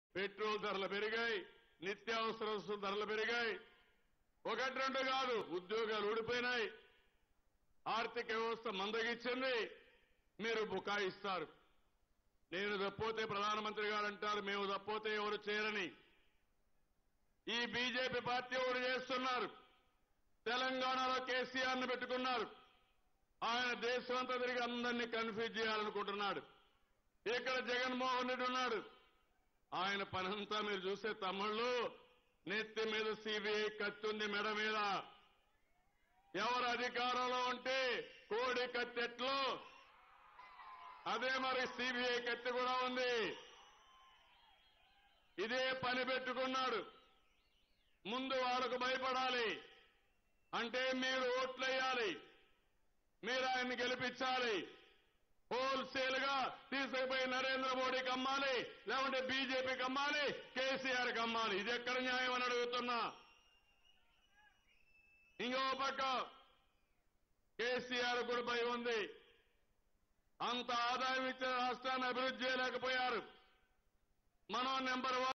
petrol ధరలు పెరిగాయి నిత్యావసర వస్తువుల ధరలు పెరిగాయి ఒకటి రెండు కాదు ఉద్యోగాలు ఊడిపోయినాయి ఆర్థిక వ్యవస్థ మందగిచ్చింది మీరు బుకాయిస్తారు నేను తప్పోతే ప్రధానమంత్రి గారు అంటారు మేము తప్పోతే ఎవరు చేయరని ఈ బీజేపీ పార్టీ ఎవరు చేస్తున్నారు తెలంగాణలో కేసీఆర్ ను పెట్టుకున్నారు ఆయన దేశమంతా తిరిగి అందరినీ కన్ఫ్యూజ్ చేయాలనుకుంటున్నాడు ఇక్కడ జగన్మోహన్ రెడ్డి ఉన్నాడు ఆయన పనంతా మీరు చూసే తమ్ముళ్ళు నెత్తి మీద సిబిఐ కత్తుంది మెడ మీద ఎవరు అధికారంలో ఉంటే కోడి కత్తెట్లు అదే మరి సిబిఐ కత్తి కూడా ఉంది ఇదే పని పెట్టుకున్నాడు ముందు వాళ్ళకు భయపడాలి అంటే మీరు ఓట్లేయాలి మీరు ఆయన్ని గెలిపించాలి హోల్సేల్ గా తీసుకుపోయి నరేంద్ర మోడీకి అమ్మాలి లేకుంటే బీజేపీకి అమ్మాలి కేసీఆర్కి అమ్మాలి ఇది ఎక్కడ న్యాయం అని అడుగుతున్నా ఇంకో పక్క కేసీఆర్ కూడా భయం ఉంది అంత ఆదాయం ఇచ్చిన రాష్ట్రాన్ని అభివృద్ధి చేయలేకపోయారు మనం నెంబర్ వన్